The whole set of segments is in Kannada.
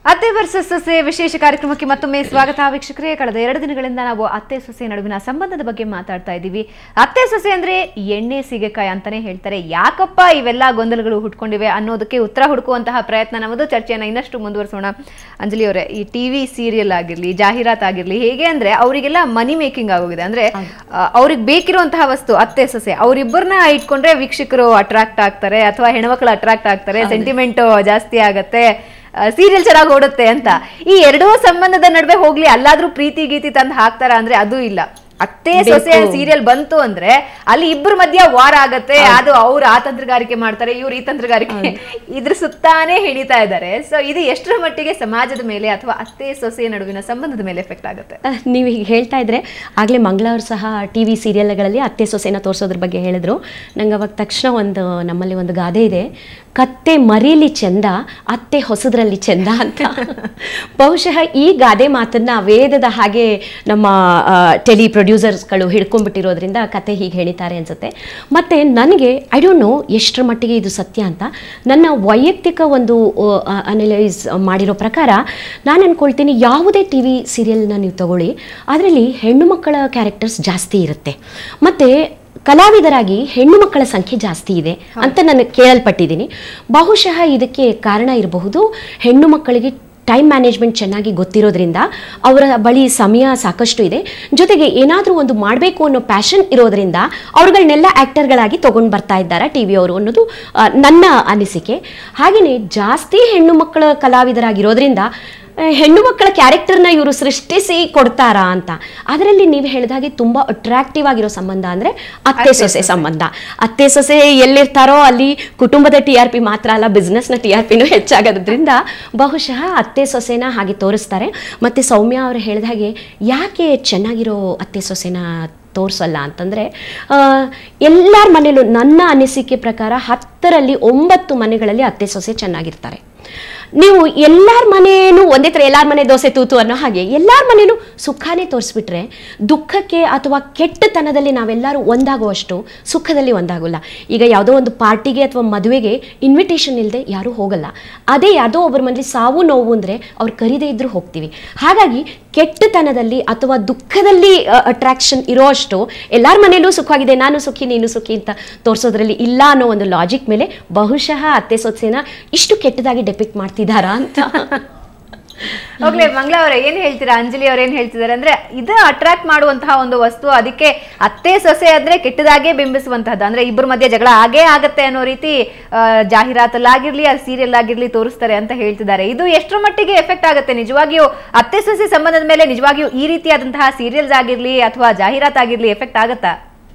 ಅತ್ತೆ ವರ್ಸಸ್ ಸೊಸೆ ವಿಶೇಷ ಕಾರ್ಯಕ್ರಮಕ್ಕೆ ಮತ್ತೊಮ್ಮೆ ಸ್ವಾಗತ ವೀಕ್ಷಕರೇ ಕಳೆದ ಎರಡು ದಿನಗಳಿಂದ ನಾವು ಅತ್ತೆ ಸೊಸೆ ನಡುವಿನ ಸಂಬಂಧದ ಬಗ್ಗೆ ಮಾತಾಡ್ತಾ ಇದ್ದೀವಿ ಅತ್ತೆ ಸೊಸೆ ಅಂದ್ರೆ ಎಣ್ಣೆ ಸೀಗೆಕಾಯಿ ಅಂತಾನೆ ಹೇಳ್ತಾರೆ ಯಾಕಪ್ಪ ಇವೆಲ್ಲ ಗೊಂದಲಗಳು ಹುಟ್ಕೊಂಡಿವೆ ಅನ್ನೋದಕ್ಕೆ ಉತ್ತರ ಹುಡುಕುವಂತಹ ಪ್ರಯತ್ನ ನಮ್ಮದು ಚರ್ಚೆಯನ್ನ ಇನ್ನಷ್ಟು ಮುಂದುವರಿಸೋಣ ಅಂಜಲಿ ಅವರೇ ಈ ಟಿವಿ ಸೀರಿಯಲ್ ಆಗಿರ್ಲಿ ಜಾಹೀರಾತ್ ಆಗಿರ್ಲಿ ಹೇಗೆ ಅಂದ್ರೆ ಅವರಿಗೆಲ್ಲ ಮನಿ ಮೇಕಿಂಗ್ ಆಗೋಗಿದೆ ಅಂದ್ರೆ ಅವ್ರಿಗೆ ಬೇಕಿರುವಂತಹ ವಸ್ತು ಅತ್ತೆ ಸೊಸೆ ಅವರಿಬ್ಬರನ್ನ ಇಟ್ಕೊಂಡ್ರೆ ವೀಕ್ಷಕರು ಅಟ್ರಾಕ್ಟ್ ಆಗ್ತಾರೆ ಅಥವಾ ಹೆಣ್ಮಕ್ಳು ಅಟ್ರಾಕ್ಟ್ ಆಗ್ತಾರೆ ಸೆಂಟಿಮೆಂಟ್ ಜಾಸ್ತಿ ಆಗತ್ತೆ ಸೀರಿಯಲ್ ಚೆನ್ನಾಗಿ ಓಡುತ್ತೆ ಅಂತ ಈ ಎರಡೂ ಸಂಬಂಧದ ನಡುವೆ ಹೋಗ್ಲಿ ಅಲ್ಲಾದ್ರೂ ಪ್ರೀತಿ ಗೀತಿ ತಂದು ಹಾಕ್ತಾರ ಅಂದ್ರೆ ಅದು ಇಲ್ಲ ಅತ್ತೆ ಸೊಸೆ ಸೀರಿಯಲ್ ಬಂತು ಅಂದ್ರೆ ಅಲ್ಲಿ ಇಬ್ಬರ ಮಧ್ಯ ವಾರ ಆಗತ್ತೆ ಅದು ಅವ್ರು ಆ ತಂತ್ರಗಾರಿಕೆ ಮಾಡ್ತಾರೆ ಇವ್ರು ಈ ತಂತ್ರಗಾರಿಕೆ ಇದ್ರ ಸುತ್ತಾನೆ ಹಿಡಿತಾ ಇದ್ದಾರೆ ಸೊ ಇದು ಎಷ್ಟರ ಮಟ್ಟಿಗೆ ಸಮಾಜದ ಮೇಲೆ ಅಥವಾ ಅತ್ತೆ ಸೊಸೆ ನಡುವಿನ ಸಂಬಂಧದ ಮೇಲೆ ಎಫೆಕ್ಟ್ ಆಗುತ್ತೆ ಅಹ್, ನೀವು ಹೀಗೆ ಹೇಳ್ತಾ ಇದ್ರೆ ಆಗಲೇ ಮಂಗಳವ್ರು ಸಹ ಟಿ ವಿ ಸೀರಿಯಲ್ಗಳಲ್ಲಿ ಅತ್ತೆ ಸೊಸೆನ ತೋರಿಸೋದ್ರ ಬಗ್ಗೆ ಹೇಳಿದ್ರು ನಂಗೆ ಅವಾಗ ತಕ್ಷಣ ಒಂದು ನಮ್ಮಲ್ಲಿ ಒಂದು ಗಾದೆ ಇದೆ ಕತ್ತೆ ಮರೀಲಿ ಚಂದ ಅತ್ತೆ ಹೊಸದ್ರಲ್ಲಿ ಚಂದ ಅಂತ ಬಹುಶಃ ಈ ಗಾದೆ ಮಾತನ್ನ ವೇದದ ಹಾಗೆ ನಮ್ಮ ಟೆಲಿ ಪ್ರೊಡ್ಯೂಸರ್ಸ್ಗಳು ಹಿಡ್ಕೊಂಡ್ಬಿಟ್ಟಿರೋದ್ರಿಂದ ಕತೆ ಹೀಗೆ ಹೇಳಿದ್ದಾರೆ ಅನ್ಸುತ್ತೆ ಮತ್ತೆ ನನಗೆ ಐ ಡೋಂಟ್ ನೋ ಎಷ್ಟರ ಮಟ್ಟಿಗೆ ಇದು ಸತ್ಯ ಅಂತ ನನ್ನ ವೈಯಕ್ತಿಕ ಒಂದು ಅನಲೈಸ್ ಮಾಡಿರೋ ಪ್ರಕಾರ ನಾನು ಅನ್ಕೊಳ್ತೀನಿ ಯಾವುದೇ ಟಿ ವಿ ಸೀರಿಯಲ್ನ ನೀವು ತಗೊಳ್ಳಿ ಅದರಲ್ಲಿ ಹೆಣ್ಣು ಮಕ್ಕಳ ಕ್ಯಾರೆಕ್ಟರ್ಸ್ ಜಾಸ್ತಿ ಇರುತ್ತೆ ಮತ್ತು ಕಲಾವಿದರಾಗಿ ಹೆಣ್ಣು ಮಕ್ಕಳ ಸಂಖ್ಯೆ ಜಾಸ್ತಿ ಇದೆ ಅಂತ ನಾನು ಕೇಳಲ್ಪಟ್ಟಿದ್ದೀನಿ ಬಹುಶಃ ಇದಕ್ಕೆ ಕಾರಣ ಇರಬಹುದು ಹೆಣ್ಣು ಮಕ್ಕಳಿಗೆ ಟೈಮ್ ಮ್ಯಾನೇಜ್ಮೆಂಟ್ ಚೆನ್ನಾಗಿ ಗೊತ್ತಿರೋದ್ರಿಂದ ಅವರ ಬಳಿ ಸಮಯ ಸಾಕಷ್ಟು ಇದೆ ಜೊತೆಗೆ ಏನಾದರೂ ಒಂದು ಮಾಡಬೇಕು ಅನ್ನೋ ಪ್ಯಾಷನ್ ಇರೋದ್ರಿಂದ ಅವ್ರುಗಳನ್ನೆಲ್ಲ ಆ್ಯಕ್ಟರ್ಗಳಾಗಿ ತೊಗೊಂಡು ಬರ್ತಾ ಇದ್ದಾರೆ ಟಿ ವಿಯವರು ಅನ್ನೋದು ಆ, ನನ್ನ ಅನಿಸಿಕೆ ಹಾಗೆಯೇ ಜಾಸ್ತಿ ಹೆಣ್ಣು ಮಕ್ಕಳ ಕಲಾವಿದರಾಗಿರೋದ್ರಿಂದ ಆ, ಹೆಣ್ಣು ಮಕ್ಕಳ ಕ್ಯಾರೆಕ್ಟರ್ನ ಇವರು ಸೃಷ್ಟಿಸಿ ಕೊಡ್ತಾರಾ ಅಂತ ಅದರಲ್ಲಿ ನೀವು ಹೇಳಿದಾಗೆ ತುಂಬ ಅಟ್ರಾಕ್ಟಿವ್ ಆಗಿರೋ ಸಂಬಂಧ ಅಂದರೆ ಅತ್ತೆ ಸೊಸೆ ಸಂಬಂಧ ಅತ್ತೆ ಸೊಸೆ ಎಲ್ಲಿರ್ತಾರೋ ಅಲ್ಲಿ ಕುಟುಂಬದ ಟಿ ಆರ್ ಪಿ ಮಾತ್ರ ಅಲ್ಲ ಬಿಸ್ನೆಸ್ನ ಟಿ ಆರ್ ಪಿನೂ ಹೆಚ್ಚಾಗೋದ್ರಿಂದ ಬಹುಶಃ ಅತ್ತೆ ಸೊಸೆನ ಹಾಗೆ ತೋರಿಸ್ತಾರೆ ಮತ್ತು ಸೌಮ್ಯ ಅವರು ಹೇಳಿದ ಹಾಗೆ ಯಾಕೆ ಚೆನ್ನಾಗಿರೋ ಅತ್ತೆ ಸೊಸೆನ ತೋರಿಸಲ್ಲ ಅಂತಂದರೆ ಎಲ್ಲರ ಮನೇಲೂ ನನ್ನ ಅನಿಸಿಕೆ ಪ್ರಕಾರ ಹತ್ತರಲ್ಲಿ ಒಂಬತ್ತು ಮನೆಗಳಲ್ಲಿ ಅತ್ತೆ ಸೊಸೆ ಚೆನ್ನಾಗಿರ್ತಾರೆ ನೀವು ಎಲ್ಲರ ಮನೇನು ಒಂದೇ ಥರ ಎಲ್ಲರ ಮನೆ ದೋಸೆ ತೂತು ಅನ್ನೋ ಹಾಗೆ ಎಲ್ಲರ ಮನೇನು ಸುಖನೇ ತೋರಿಸ್ಬಿಟ್ರೆ ದುಃಖಕ್ಕೆ ಅಥವಾ ಕೆಟ್ಟತನದಲ್ಲಿ ನಾವೆಲ್ಲರೂ ಒಂದಾಗುವಷ್ಟು ಸುಖದಲ್ಲಿ ಒಂದಾಗೋಲ್ಲ ಈಗ ಯಾವುದೋ ಒಂದು ಪಾರ್ಟಿಗೆ ಅಥವಾ ಮದುವೆಗೆ ಇನ್ವಿಟೇಷನ್ ಇಲ್ಲದೆ ಯಾರೂ ಹೋಗಲ್ಲ ಅದೇ ಯಾವುದೋ ಒಬ್ಬರ ಮನೇಲಿ ಸಾವು ನೋವು ಅಂದರೆ ಅವ್ರು ಕರೀದೇ ಇದ್ರೂ ಹೋಗ್ತೀವಿ ಹಾಗಾಗಿ ಕೆಟ್ಟತನದಲ್ಲಿ ಅಥವಾ ದುಃಖದಲ್ಲಿ ಅಟ್ರಾಕ್ಷನ್ ಇರೋ ಅಷ್ಟು ಎಲ್ಲರ ಮನೇಲೂ ಸುಖವಾಗಿದೆ ನಾನು ಸುಖಿ ನೀನು ಸುಖಿ ಅಂತ ತೋರಿಸೋದ್ರಲ್ಲಿ ಇಲ್ಲ ಅನ್ನೋ ಒಂದು ಲಾಜಿಕ್ ಮೇಲೆ ಬಹುಶಃ ಅತ್ತೆ ಸೊಸೆನ ಇಷ್ಟು ಕೆಟ್ಟದಾಗಿ ಡೆಪಿಕ್ಟ್ ಮಾಡ್ತಿದ್ದಾರಾ ಅಂತ ಹೋಗ್ಲಿ ಮಂಗ್ಲಾ ಅವರೇ ಏನ್ ಹೇಳ್ತೀರಾ ಅಂಜಲಿ ಅವ್ರ ಏನ್ ಹೇಳ್ತಿದ್ದಾರೆ ಅಂದ್ರೆ ಇದು ಅಟ್ರಾಕ್ಟ್ ಮಾಡುವಂತಹ ಒಂದು ವಸ್ತು ಅದಕ್ಕೆ ಅತ್ತೆ ಸೊಸೆ ಆದ್ರೆ ಕೆಟ್ಟದಾಗೆ ಬಿಂಬಿಸುವಂತಹದ್ದು ಅಂದ್ರೆ ಇಬ್ಬರ ಮಧ್ಯೆ ಜಗಳ ಆಗೇ ಆಗತ್ತೆ ಅನ್ನೋ ರೀತಿ ಆ, ಜಾಹೀರಾತಲ್ಲಾಗಿರ್ಲಿ ಆ ಸೀರಿಯಲ್ ಆಗಿರ್ಲಿ ತೋರಿಸ್ತಾರೆ ಅಂತ ಹೇಳ್ತಿದ್ದಾರೆ ಇದು ಎಷ್ಟರ ಮಟ್ಟಿಗೆ ಎಫೆಕ್ಟ್ ಆಗುತ್ತೆ ನಿಜವಾಗಿಯೂ ಅತ್ತೆ ಸೊಸೆ ಸಂಬಂಧದ ಮೇಲೆ ನಿಜವಾಗಿಯೂ ಈ ರೀತಿಯಾದಂತಹ ಸೀರಿಯಲ್ಸ್ ಆಗಿರ್ಲಿ ಅಥವಾ ಜಾಹೀರಾತ್ ಆಗಿರ್ಲಿ ಎಫೆಕ್ಟ್ ಆಗತ್ತಾ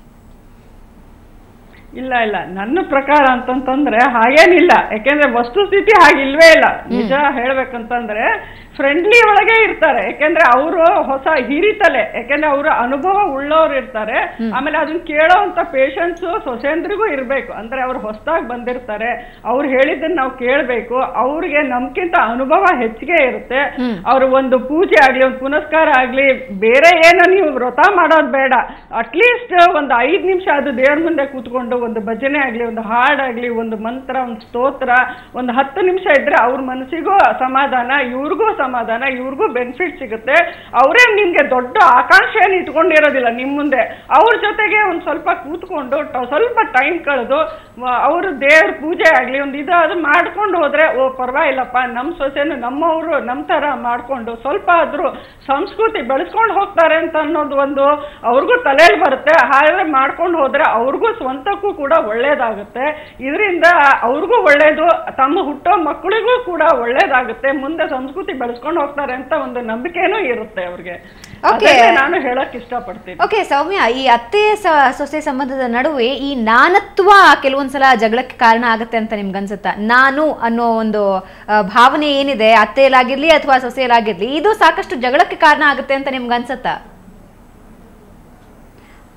ಇಲ್ಲ ಇಲ್ಲ ನನ್ನ ಪ್ರಕಾರ ಅಂತಂತಂದ್ರೆ ಹಾಗೇನಿಲ್ಲ ಯಾಕೆಂದ್ರೆ ವಸ್ತುಸ್ಥಿತಿ ಹಾಗಿಲ್ವೇ ಇಲ್ಲ ನಿಜ ಹೇಳ್ಬೇಕಂತಂದ್ರೆ ಫ್ರೆಂಡ್ಲಿ ಒಳಗೆ ಇರ್ತಾರೆ ಯಾಕೆಂದ್ರೆ ಅವರು ಹೊಸ ಹಿರಿತಲೆ ಯಾಕೆಂದ್ರೆ ಅವರು ಅನುಭವ ಉಳ್ಳವ್ರು ಇರ್ತಾರೆ ಆಮೇಲೆ ಅದನ್ನ ಕೇಳೋಂತ ಪೇಷನ್ಸ್ ಸೊಸೆಂದ್ರಿಗೂ ಇರ್ಬೇಕು ಅಂದ್ರೆ ಅವ್ರು ಹೊಸದಾಗಿ ಬಂದಿರ್ತಾರೆ ಅವ್ರು ಹೇಳಿದ್ದನ್ನ ನಾವು ಕೇಳ್ಬೇಕು ಅವ್ರಿಗೆ ನಮ್ಗಿಂತ ಅನುಭವ ಹೆಚ್ಚಿಗೆ ಇರುತ್ತೆ ಅವ್ರ ಒಂದು ಪೂಜೆ ಆಗ್ಲಿ ಒಂದು ಪುನಸ್ಕಾರ ಆಗ್ಲಿ ಬೇರೆ ಏನೋ ನೀವು ವ್ರತ ಮಾಡೋದು ಬೇಡ ಅಟ್ಲೀಸ್ಟ್ ಒಂದು ಐದ್ ನಿಮಿಷ ಅದು ದೇವ್ರ ಮುಂದೆ ಕೂತ್ಕೊಂಡು ಒಂದು ಭಜನೆ ಆಗ್ಲಿ ಒಂದು ಹಾಡಾಗ್ಲಿ ಒಂದು ಮಂತ್ರ ಒಂದು ಸ್ತೋತ್ರ ಒಂದು ಹತ್ತು ನಿಮಿಷ ಇದ್ರೆ ಅವ್ರ ಮನಸ್ಸಿಗೂ ಸಮಾಧಾನ ಇವ್ರಿಗೂ ಸಮಾಧಾನ ಇವ್ರಿಗೂ ಬೆನಿಫಿಟ್ ಸಿಗುತ್ತೆ ಅವರೇ ನಿಮ್ಗೆ ದೊಡ್ಡ ಆಕಾಂಕ್ಷೆ ಏನು ಇಟ್ಕೊಂಡಿರೋದಿಲ್ಲ ನಿಮ್ ಮುಂದೆ ಅವ್ರ ಜೊತೆಗೆ ಒಂದ್ ಸ್ವಲ್ಪ ಕೂತ್ಕೊಂಡು ಟ- ಸ್ವಲ್ಪ ಟೈಮ್ ಕಳೆದು ಅವ್ರ ದೇವ್ರ ಪೂಜೆ ಆಗ್ಲಿ ಒಂದು ಇದು ಅದು ಮಾಡ್ಕೊಂಡು ಹೋದ್ರೆ ಓ ಪರವಾಗಿಲ್ಲಪ್ಪ ನಮ್ಮ ಸೊಸೆನು ನಮ್ಮವರು ನಮ್ಮ ತರ ಮಾಡ್ಕೊಂಡು ಸ್ವಲ್ಪ ಆದ್ರೂ ಸಂಸ್ಕೃತಿ ಬೆಳೆಸ್ಕೊಂಡು ಹೋಗ್ತಾರೆ ಅಂತ ಅನ್ನೋದು ಒಂದು ಅವ್ರಿಗೂ ತಲೆಯಲ್ಲಿ ಬರುತ್ತೆ ಹಾಗೆ ಮಾಡ್ಕೊಂಡು ಹೋದ್ರೆ ಅವ್ರಿಗೂ ಸ್ವಂತಕ್ಕೂ ಕೂಡ ಒಳ್ಳೇದಾಗುತ್ತೆ ಇದರಿಂದ ಅವ್ರಿಗೂ ಒಳ್ಳೇದು ತಮ್ಮ ಹುಟ್ಟೋ ಮಕ್ಕಳಿಗೂ ಕೂಡ ಒಳ್ಳೇದಾಗುತ್ತೆ ಮುಂದೆ ಸಂಸ್ಕೃತಿ ಬೆಳೆಸ್ಕೊಂಡು ಹೋಗ್ತಾರೆ ಅಂತ ಒಂದು ನಂಬಿಕೆನೂ ಇರುತ್ತೆ ಅವ್ರಿಗೆ Okay. ಅದನ್ನೇ ನಾನು ಹೇಳಕ್ ಇಷ್ಟಪಡ್ತೀನಿ ಓಕೆ ಸೌಮ್ಯ ಈ ಅತ್ತೆ ಸ- ಸೊಸೆ ಸಂಬಂಧದ ನಡುವೆ ಈ ನಾನತ್ವ ಕೆಲವೊಂದ್ಸಲ ಜಗಳಕ್ಕೆ ಕಾರಣ ಆಗತ್ತೆ ಅಂತ ನಿಮ್ಗೆ ಅನ್ಸುತ್ತಾ ನಾನು ಅನ್ನೋ ಒಂದು ಆ, ಭಾವನೆ ಏನಿದೆ ಅತ್ತೆಯಲ್ಲಾಗಿರ್ಲಿ ಅಥವಾ ಸೊಸೆಯಲ್ಲಾಗಿರ್ಲಿ ಇದು ಸಾಕಷ್ಟು ಜಗಳಕ್ಕೆ ಕಾರಣ ಆಗುತ್ತೆ ಅಂತ ನಿಮ್ಗೆ ಅನ್ಸುತ್ತಾ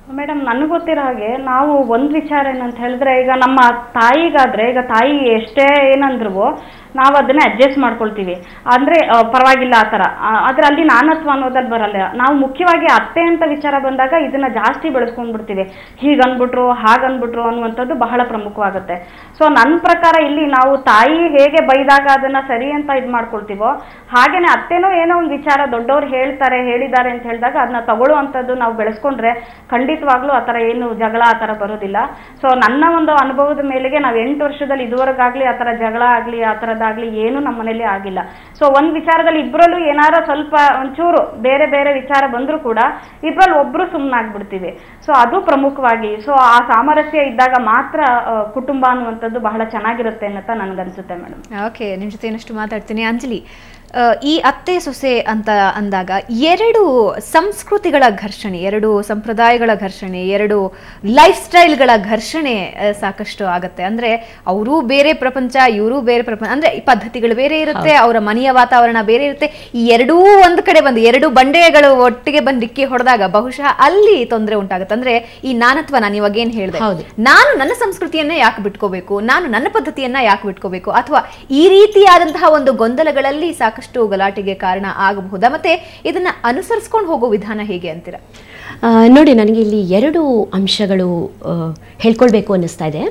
ಮೇಡಮ್ ನನಗೆ ಗೊತ್ತಿರೋ ಹಾಗೆ ನಾವು ಒಂದು ವಿಚಾರ ಏನಂತ ಹೇಳಿದ್ರೆ ಈಗ ನಮ್ಮ ತಾಯಿಗಾದ್ರೆ ಈಗ ತಾಯಿ ಎಷ್ಟೇ ಏನಂದ್ರು ನಾವು ಅದನ್ನ ಅಡ್ಜಸ್ಟ್ ಮಾಡ್ಕೊಳ್ತೀವಿ ಅಂದ್ರೆ ಆ, ಪರವಾಗಿಲ್ಲ ಆ ಥರ ಆ, ಆದ್ರೆ ಅಲ್ಲಿ ನಾನತ್ವ ಅನ್ನೋದಲ್ಲಿ ಬರಲ್ಲ ನಾವು ಮುಖ್ಯವಾಗಿ ಅತ್ತೆ ಅಂತ ವಿಚಾರ ಬಂದಾಗ ಇದನ್ನ ಜಾಸ್ತಿ ಬೆಳೆಸ್ಕೊಂಡ್ಬಿಡ್ತೀವಿ ಹೀಗೆ ಅನ್ಬಿಟ್ರು ಹಾಗನ್ಬಿಟ್ರು ಅನ್ನುವಂಥದ್ದು ಬಹಳ ಪ್ರಮುಖವಾಗುತ್ತೆ ಸೊ ನನ್ನ ಪ್ರಕಾರ ಇಲ್ಲಿ ನಾವು ತಾಯಿ ಹೇಗೆ ಬೈದಾಗ ಅದನ್ನ ಸರಿ ಅಂತ ಇದು ಮಾಡ್ಕೊಳ್ತೀವೋ ಹಾಗೇನೆ ಅತ್ತೆನೂ ಏನೋ ಒಂದು ವಿಚಾರ ದೊಡ್ಡವ್ರು ಹೇಳ್ತಾರೆ ಹೇಳಿದ್ದಾರೆ ಅಂತ ಹೇಳಿದಾಗ ಅದನ್ನ ತಗೊಳ್ಳುವಂಥದ್ದು ನಾವು ಬೆಳೆಸ್ಕೊಂಡ್ರೆ ಖಂಡಿತವಾಗ್ಲೂ ಆ ಥರ ಏನು ಜಗಳ ಆ ಥರ ಬರೋದಿಲ್ಲ ಸೊ ನನ್ನ ಒಂದು ಅನುಭವದ ಮೇಲೆಗೆ ನಾವು ಎಂಟು ವರ್ಷದಲ್ಲಿ ಇದುವರೆಗಾಗ್ಲಿ ಆ ಥರ ಜಗಳ ಆಗಲಿ ಆ ಥರದ್ದಾಗಲಿ ಏನೂ ನಮ್ಮ ಮನೇಲಿ ಆಗಿಲ್ಲ ಸೊ ಒಂದು ವಿಚಾರದಲ್ಲಿ ಇಬ್ಬರಲ್ಲೂ ಏನಾರ ಸ್ವಲ್ಪ ಒಂಚೂರು ಬೇರೆ ಬೇರೆ ವಿಚಾರ ಬಂದರೂ ಕೂಡ ಇಬ್ಬರಲ್ಲಿ ಒಬ್ಬರು ಸುಮ್ಮನಾಗ್ಬಿಡ್ತೀವಿ ಸೊ ಅದು ಪ್ರಮುಖವಾಗಿ ಸೊ ಆ ಸಾಮರಸ್ಯ ಇದ್ದಾಗ ಮಾತ್ರ ಆ, ಕುಟುಂಬ ಅನ್ನುವಂಥದ್ದು ಬಹಳ ಚೆನ್ನಾಗಿರುತ್ತೆ ಅಂತ ನನಗನ್ಸುತ್ತೆ ಮೇಡಮ್ ಓಕೆ ನಿಮ್ಮ ಜೊತೆ ಇನ್ನಷ್ಟು ಮಾತಾಡ್ತೀನಿ ಅಂಜಲಿ ಆ, ಈ ಅತ್ತೆ ಸೊಸೆ ಅಂತ ಅಂದಾಗ ಎರಡು ಸಂಸ್ಕೃತಿಗಳ ಘರ್ಷಣೆ ಎರಡು ಸಂಪ್ರದಾಯಗಳ ಘರ್ಷಣೆ ಎರಡು ಲೈಫ್ ಸ್ಟೈಲ್ಗಳ ಘರ್ಷಣೆ ಆ, ಸಾಕಷ್ಟು ಆಗತ್ತೆ ಅಂದ್ರೆ ಅವರು ಬೇರೆ ಪ್ರಪಂಚ ಇವರು ಬೇರೆ ಪ್ರಪಂಚ ಅಂದ್ರೆ ಈ ಪದ್ಧತಿಗಳು ಬೇರೆ ಇರುತ್ತೆ ಅವರ ಮನೆಯ ವಾತಾವರಣ ಬೇರೆ ಇರುತ್ತೆ ಈ ಎರಡೂ ಒಂದ್ ಕಡೆ ಬಂದು ಎರಡು ಬಂಡೆಗಳು ಒಟ್ಟಿಗೆ ಬಂದು ಡಿಕ್ಕಿ ಹೊಡೆದಾಗ ಬಹುಶಃ ಅಲ್ಲಿ ತೊಂದರೆ ಉಂಟಾಗುತ್ತೆ ಅಂದ್ರೆ ಈ ನಾನತ್ವ ನಾನು ಇವಾಗ ಏನ್ ಹೇಳಿದೆ ಹೌದು. ನಾನು ನನ್ನ ಸಂಸ್ಕೃತಿಯನ್ನ ಯಾಕೆ ಬಿಟ್ಕೋಬೇಕು ನಾನು ನನ್ನ ಪದ್ಧತಿಯನ್ನ ಯಾಕೆ ಬಿಟ್ಕೋಬೇಕು ಅಥವಾ ಈ ರೀತಿಯಾದಂತಹ ಒಂದು ಗೊಂದಲಗಳಲ್ಲಿ ಸಾಕಷ್ಟು ಗಲಾಟೆಗೆ ಕಾರಣ ಆಗಬಹುದಾ ಮತ್ತೆ ಇದನ್ನ ಅನುಸರಿಸ್ಕೊಂಡು ಹೋಗೋ ವಿಧಾನ ಹೇಗೆ ಅಂತೀರಾ ಆ, ನೋಡಿ ನನಗೆ ಇಲ್ಲಿ ಎರಡು ಅಂಶಗಳು ಆ, ಹೇಳ್ಕೊಳ್ಬೇಕು ಅನ್ನಿಸ್ತಾ ಇದೆ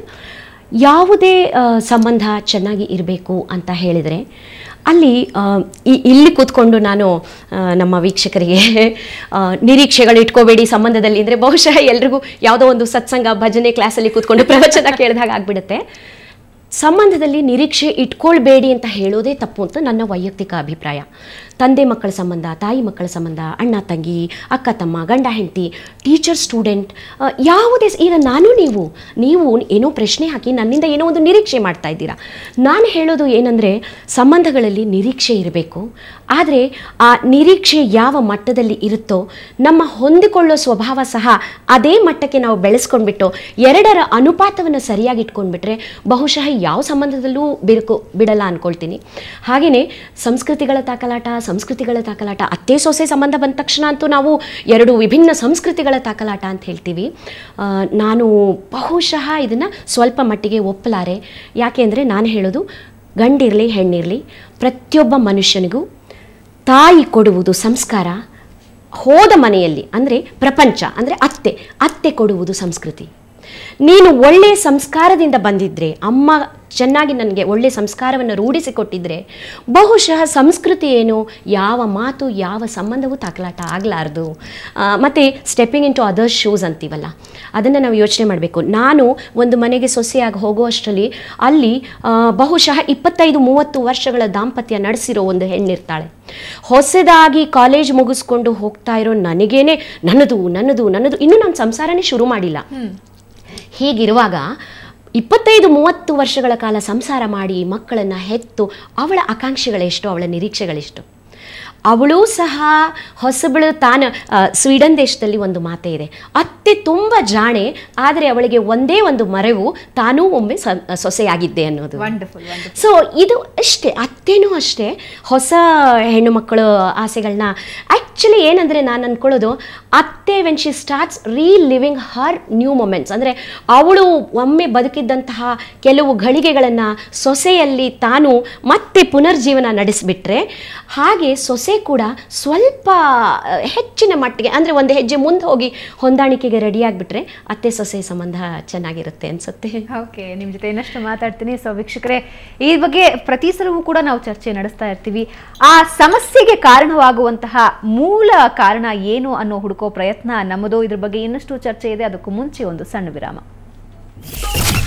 ಯಾವುದೇ ಆ, ಸಂಬಂಧ ಚೆನ್ನಾಗಿ ಇರಬೇಕು ಅಂತ ಹೇಳಿದರೆ ಅಲ್ಲಿ ಆ, ಈ- ಇಲ್ಲಿ ಕೂತ್ಕೊಂಡು ನಾನು ಆ, ನಮ್ಮ ವೀಕ್ಷಕರಿಗೆ ಆ, ನಿರೀಕ್ಷೆಗಳು ಇಟ್ಕೋಬೇಡಿ ಸಂಬಂಧದಲ್ಲಿ ಅಂದರೆ ಬಹುಶಃ ಎಲ್ರಿಗೂ ಯಾವುದೋ ಒಂದು ಸತ್ಸಂಗ ಭಜನೆ ಕ್ಲಾಸಲ್ಲಿ ಕೂತ್ಕೊಂಡು ಪ್ರವಚನ ಕೇಳಿದಾಗ ಆಗ್ಬಿಡುತ್ತೆ ಸಂಬಂಧದಲ್ಲಿ ನಿರೀಕ್ಷೆ ಇಟ್ಕೊಳ್ಬೇಡಿ ಅಂತ ಹೇಳೋದೇ ತಪ್ಪು ಅಂತ ನನ್ನ ವೈಯಕ್ತಿಕ ಅಭಿಪ್ರಾಯ ತಂದೆ ಮಕ್ಕಳ ಸಂಬಂಧ ತಾಯಿ ಮಕ್ಕಳ ಸಂಬಂಧ ಅಣ್ಣ ತಂಗಿ ಅಕ್ಕ ತಮ್ಮ ಗಂಡ ಹೆಂಡತಿ ಟೀಚರ್ ಸ್ಟೂಡೆಂಟ್ ಯಾವುದೇ ಸ- ಈಗ ನಾನು ನೀವು ನೀವು ಏನೋ ಪ್ರಶ್ನೆ ಹಾಕಿ ನನ್ನಿಂದ ಏನೋ ಒಂದು ನಿರೀಕ್ಷೆ ಮಾಡ್ತಾ ಇದ್ದೀರಾ ನಾನು ಹೇಳೋದು ಏನಂದರೆ ಸಂಬಂಧಗಳಲ್ಲಿ ನಿರೀಕ್ಷೆ ಇರಬೇಕು ಆದರೆ ಆ ನಿರೀಕ್ಷೆ ಯಾವ ಮಟ್ಟದಲ್ಲಿ ಇರುತ್ತೋ ನಮ್ಮ ಹೊಂದಿಕೊಳ್ಳೋ ಸ್ವಭಾವ ಸಹ ಅದೇ ಮಟ್ಟಕ್ಕೆ ನಾವು ಬೆಳೆಸ್ಕೊಂಡ್ಬಿಟ್ಟು ಎರಡರ ಅನುಪಾತವನ್ನು ಸರಿಯಾಗಿ ಇಟ್ಕೊಂಡ್ಬಿಟ್ರೆ ಬಹುಶಃ ಯಾವ ಸಂಬಂಧದಲ್ಲೂ ಬಿರುಕು ಬಿಡಲ್ಲ ಅನ್ಕೊಳ್ತೀನಿ ಹಾಗೆಯೇ ಸಂಸ್ಕೃತಿಗಳ ತಾಕಲಾಟ ಸಂಸ್ಕೃತಿಗಳ ತಾಕಲಾಟ ಅತ್ತೆ ಸೊಸೆ ಸಂಬಂಧ ಬಂದ ತಕ್ಷಣ ಅಂತೂ ನಾವು ಎರಡು ವಿಭಿನ್ನ ಸಂಸ್ಕೃತಿಗಳ ತಾಕಲಾಟ ಅಂತ ಹೇಳ್ತೀವಿ ಆ, ನಾನು ಬಹುಶಃ ಇದನ್ನು ಸ್ವಲ್ಪ ಮಟ್ಟಿಗೆ ಒಪ್ಪಲಾರೆ ಯಾಕೆ ಅಂದರೆ ನಾನು ಹೇಳೋದು ಗಂಡಿರಲಿ ಹೆಣ್ಣಿರಲಿ ಪ್ರತಿಯೊಬ್ಬ ಮನುಷ್ಯನಿಗೂ ತಾಯಿ ಕೊಡುವುದು ಸಂಸ್ಕಾರ ಹೋದ ಮನೆಯಲ್ಲಿ ಅಂದರೆ ಪ್ರಪಂಚ ಅಂದರೆ ಅತ್ತೆ ಅತ್ತೆ ಕೊಡುವುದು ಸಂಸ್ಕೃತಿ ನೀನು ಒಳ್ಳೆಯ ಸಂಸ್ಕಾರದಿಂದ ಬಂದಿದ್ರೆ ಅಮ್ಮ ಚೆನ್ನಾಗಿ ನನಗೆ ಒಳ್ಳೆಯ ಸಂಸ್ಕಾರವನ್ನು ರೂಢಿಸಿಕೊಟ್ಟಿದ್ರೆ ಬಹುಶಃ ಸಂಸ್ಕೃತಿ ಏನು ಯಾವ ಮಾತು ಯಾವ ಸಂಬಂಧವೂ ತಾಕಲಾಟ ಆಗಲಾರ್ದು ಮತ್ತು stepping into other shoes ಅಂತೀವಲ್ಲ ಅದನ್ನು ನಾವು ಯೋಚನೆ ಮಾಡಬೇಕು ನಾನು ಒಂದು ಮನೆಗೆ ಸೊಸೆಯಾಗಿ ಹೋಗುವಷ್ಟರಲ್ಲಿ ಅಲ್ಲಿ ಆ, ಬಹುಶಃ ಇಪ್ಪತ್ತೈದು ಮೂವತ್ತು ವರ್ಷಗಳ ದಾಂಪತ್ಯ ನಡೆಸಿರೋ ಒಂದು ಹೆಣ್ಣಿರ್ತಾಳೆ ಹೊಸದಾಗಿ ಕಾಲೇಜ್ ಮುಗಿಸ್ಕೊಂಡು ಹೋಗ್ತಾ ಇರೋ ನನಗೇನೆ ನನ್ನದು ನನ್ನದು ನನ್ನದು ಇನ್ನೂ ನಾನು ಸಂಸಾರನೇ ಶುರು ಮಾಡಿಲ್ಲ ಹೀಗಿರುವಾಗ ಇಪ್ಪತ್ತೈದು ಮೂವತ್ತು ವರ್ಷಗಳ ಕಾಲ ಸಂಸಾರ ಮಾಡಿ ಮಕ್ಕಳನ್ನು ಹೆತ್ತು ಅವಳ ಆಕಾಂಕ್ಷೆಗಳೆಷ್ಟು ಅವಳ ನಿರೀಕ್ಷೆಗಳೆಷ್ಟು ಅವಳು ಸಹ ಹೊಸಬಳು ತಾನು ಆ, ಸ್ವೀಡನ್ ದೇಶದಲ್ಲಿ ಒಂದು ಮಾತೆ ಇದೆ ಅತ್ತೆ ತುಂಬ ಜಾಣೆ ಆದರೆ ಅವಳಿಗೆ ಒಂದೇ ಒಂದು ಮರೆವು ತಾನೂ ಒಮ್ಮೆ ಸ- ಸೊಸೆಯಾಗಿದ್ದೆ ಅನ್ನೋದು ವಂಡರ್ಫುಲ್ ವಂಡರ್ಫುಲ್ ಸೊ ಇದು ಅಷ್ಟೇ ಅತ್ತೇನೂ ಅಷ್ಟೇ ಹೊಸ ಹೆಣ್ಣು ಮಕ್ಕಳು ಆಸೆಗಳನ್ನ ಆ್ಯಕ್ಚುಲಿ ಏನಂದರೆ ನಾನು ಅಂದ್ಕೊಳ್ಳೋದು ಅತ್ತೆ when she starts reliving her new moments ಅಂದರೆ ಅವಳು ಒಮ್ಮೆ ಬದುಕಿದ್ದಂತಹ ಕೆಲವು ಘಳಿಗೆಗಳನ್ನು ಸೊಸೆಯಲ್ಲಿ ತಾನು ಮತ್ತೆ ಪುನರ್ಜೀವನ ನಡೆಸಿಬಿಟ್ರೆ ಹಾಗೆ ಸೊಸೆ ಕೂಡ ಸ್ವಲ್ಪ ಆ, ಹೆಚ್ಚಿನ ಮಟ್ಟಿಗೆ ಅಂದರೆ ಒಂದು ಹೆಜ್ಜೆ ಮುಂದೆ ಹೋಗಿ ಹೊಂದಾಣಿಕೆಗೆ ರೆಡಿ ಆಗಿಬಿಟ್ರೆ ಅತ್ತೆ ಸೊಸೆ ಸಂಬಂಧ ಚೆನ್ನಾಗಿರುತ್ತೆ ಅನಿಸುತ್ತೆ ಓಕೆ ನಿಮ್ಮ ಜೊತೆ ಇನ್ನಷ್ಟು ಮಾತಾಡ್ತೀನಿ ಸೊ ವೀಕ್ಷಕರೇ ಈ ಬಗ್ಗೆ ಪ್ರತಿ ಸಲವೂ ಕೂಡ ನಾವು ಚರ್ಚೆ ನಡೆಸ್ತಾ ಇರ್ತೀವಿ ಆ ಸಮಸ್ಯೆಗೆ ಕಾರಣವಾಗುವಂತಹ ಮೂಲ ಕಾರಣ ಏನು ಅನ್ನೋ ಹುಡುಕೋ ಪ್ರಯತ್ನ ನಮ್ಮದು ಇದ್ರ ಬಗ್ಗೆ ಇನ್ನಷ್ಟು ಚರ್ಚೆ ಇದೆ ಅದಕ್ಕೂ ಮುಂಚೆ ಒಂದು ಸಣ್ಣ ವಿರಾಮ